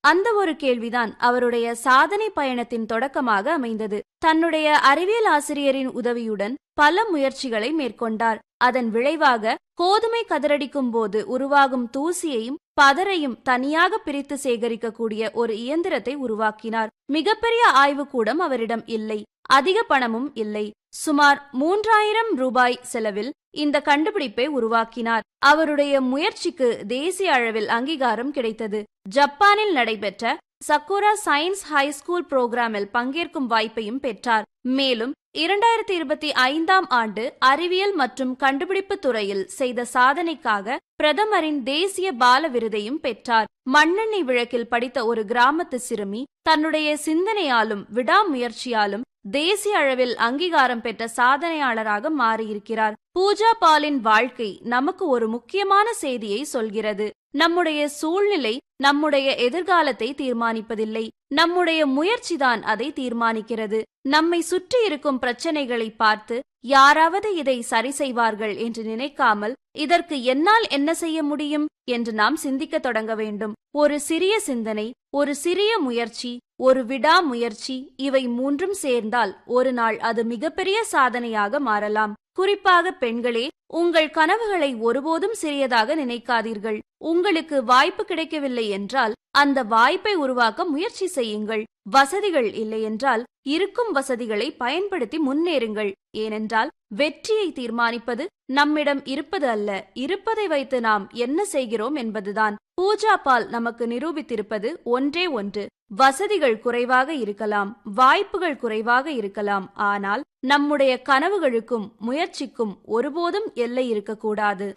அந்த ஒரு கேள்விதான் அவருடைய சாதனை பயணத்தின் தொடக்கமாக அமைந்தது தன்னுடைய அறிவியல் ஆசிரியரின் உதவியுடன் பல முயற்சிகளை மேற்கொண்டார் அதன் விளைவாக கோதுமை கதிரடிக்கும் போது உருவாகும் தூசியையும் பதரையும் தனியாக பிரித்து சேகரிக்கக்கூடிய ஒரு இயந்திரத்தை உருவாக்கினார் மிகப்பெரிய ஆய்வுக்கூடம் அவரிடம் இல்லை அதிக பணமும் இல்லை சுமார் மூன்றாயிரம் ரூபாய் செலவில் இந்த கண்டுபிடிப்பை உருவாக்கினார் அவருடைய முயற்சிக்கு தேசிய அளவில் அங்கீகாரம் கிடைத்தது ஜப்பானில் நடைபெற்ற சக்குரா சயின்ஸ் ஹை ஸ்கூல் புரோகிராமில் பங்கேற்கும் வாய்ப்பையும் பெற்றார் மேலும் இரண்டாயிரத்தி இருபத்தி ஐந்தாம் ஆண்டு அறிவியல் மற்றும் கண்டுபிடிப்பு துறையில் செய்த சாதனைக்காக பிரதமரின் தேசிய பால விருதையும் பெற்றார் மண்ணெண்ணெய் விளக்கில் படித்த ஒரு கிராமத்து சிறுமி தன்னுடைய சிந்தனையாலும் விடாமுயற்சியாலும் தேசிய அளவில் அங்கீகாரம் பெற்ற சாதனையாளராக மாறியிருக்கிறார் பூஜா பாலின் வாழ்க்கை நமக்கு ஒரு முக்கியமான செய்தியை சொல்கிறது நம்முடைய சூழ்நிலை நம்முடைய எதிர்காலத்தை தீர்மானிப்பதில்லை நம்முடைய முயற்சிதான் அதை தீர்மானிக்கிறது நம்மை சுற்றி இருக்கும் பிரச்சனைகளை பார்த்து யாராவது இதை சரி செய்வார்கள் என்று நினைக்காமல் இதற்கு என்னால் என்ன செய்ய முடியும் என்று நாம் சிந்திக்க தொடங்க வேண்டும் ஒரு சிறிய சிந்தனை ஒரு சிறிய முயற்சி ஒரு விடாமுயற்சி இவை மூன்றும் சேர்ந்தால் ஒரு நாள் அது மிகப்பெரிய சாதனையாக மாறலாம் குறிப்பாக பெண்களே உங்கள் கனவுகளை ஒருபோதும் சிறியதாக நினைக்காதீர்கள் உங்களுக்கு வாய்ப்பு கிடைக்கவில்லை என்றால் அந்த வாய்ப்பை உருவாக்க முயற்சி செய்யுங்கள் வசதிகள் இல்லை என்றால் இருக்கும் வசதிகளை பயன்படுத்தி முன்னேறுங்கள் ஏனென்றால் வெற்றியை தீர்மானிப்பது நம்மிடம் இருப்பது அல்ல இருப்பதை வைத்து நாம் என்ன செய்கிறோம் என்பதுதான் பூஜா பால் நமக்கு நிரூபித்திருப்பது ஒன்றே ஒன்று வசதிகள் குறைவாக இருக்கலாம் வாய்ப்புகள் குறைவாக இருக்கலாம் ஆனால் நம்முடைய கனவுகளுக்கும் முயற்சிக்கும் ஒருபோதும் எல்லை இருக்கக்கூடாது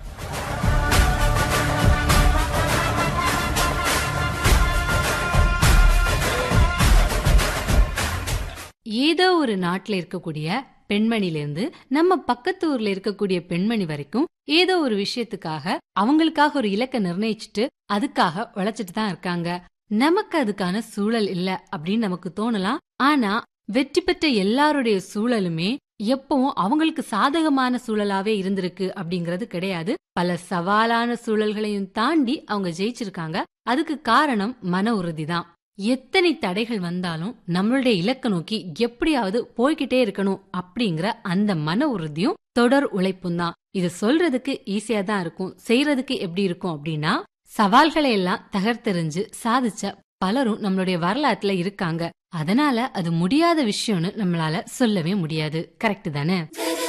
ஏதோ ஒரு நாட்டுல இருக்கக்கூடிய பெண்மணில நம்ம பக்கத்து ஊர்ல இருக்கக்கூடிய பெண்மணி வரைக்கும் ஏதோ ஒரு விஷயத்துக்காக அவங்களுக்காக ஒரு இலக்கை நிர்ணயிச்சுட்டு அதுக்காக உழைச்சிட்டு தான் இருக்காங்க நமக்கு அதுக்கான சூழல் இல்ல அப்படின்னு நமக்கு தோணலாம் ஆனா வெற்றி பெற்ற எல்லாருடைய சூழலுமே எப்பவும் அவங்களுக்கு சாதகமான சூழலாவே இருந்திருக்கு அப்படிங்கறது கிடையாது பல சவாலான சூழல்களையும் தாண்டி அவங்க ஜெயிச்சிருக்காங்க அதுக்கு காரணம் மன உறுதிதான் எத்தனை தடைகள் வந்தாலும் நம்மளுடைய இலக்க நோக்கி எப்படியாவது போய்கிட்டே இருக்கணும் அப்படிங்கிற அந்த மன உறுதியும் தொடர் உழைப்பும் தான் இது சொல்றதுக்கு ஈஸியா தான் இருக்கும் செய்யறதுக்கு எப்படி இருக்கும் அப்படின்னா சவால்களை எல்லாம் தகர்த்தெறிஞ்சு சாதிச்ச பலரும் நம்மளுடைய வரலாற்றுல இருக்காங்க அதனால அது முடியாத விஷயம்னு நம்மளால சொல்லவே முடியாது கரெக்ட் தானே